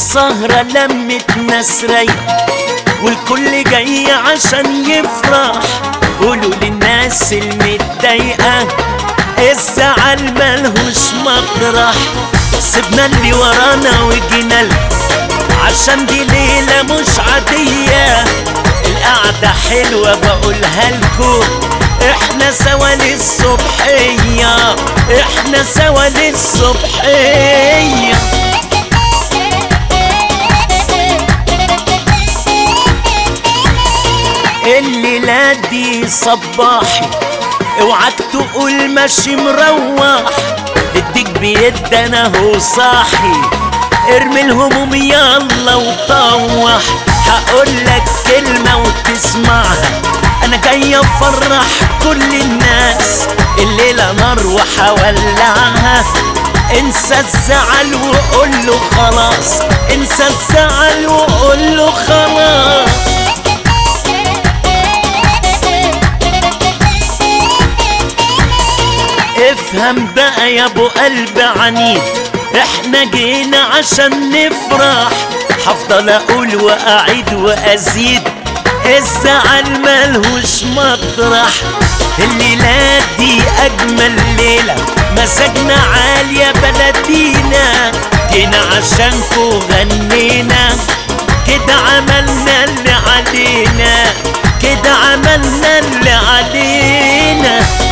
السهرة لمت ناس رايقة والكل جاي عشان يفرح قولوا للناس المتضايقة الزعل ملهوش مطرح سيبنا اللي ورانا وجينا لكم عشان دي ليلة مش عادية القعدة حلوة بقولها لكم احنا سوا للصبحية احنا سوا للصبحية الليلة دي صباحي اوعك تقول ماشي مروح اديك بيد انا هو صاحي ارمي الهموم يلا وطوح هقولك كلمة وتسمعها انا جاي افرح كل الناس الليلة نار وحولعها انسى الزعل وقول له خلاص انسى الزعل وقول له خلاص افهم بقى يا ابو قلب عنيد احنا جينا عشان نفرح هفضل اقول واعيد وازيد الزعل ملهوش مطرح الليلة دي اجمل ليلة مزاجنا عالية بلدينا جينا عشانكو غنينا كده عملنا اللي علينا كده عملنا اللي علينا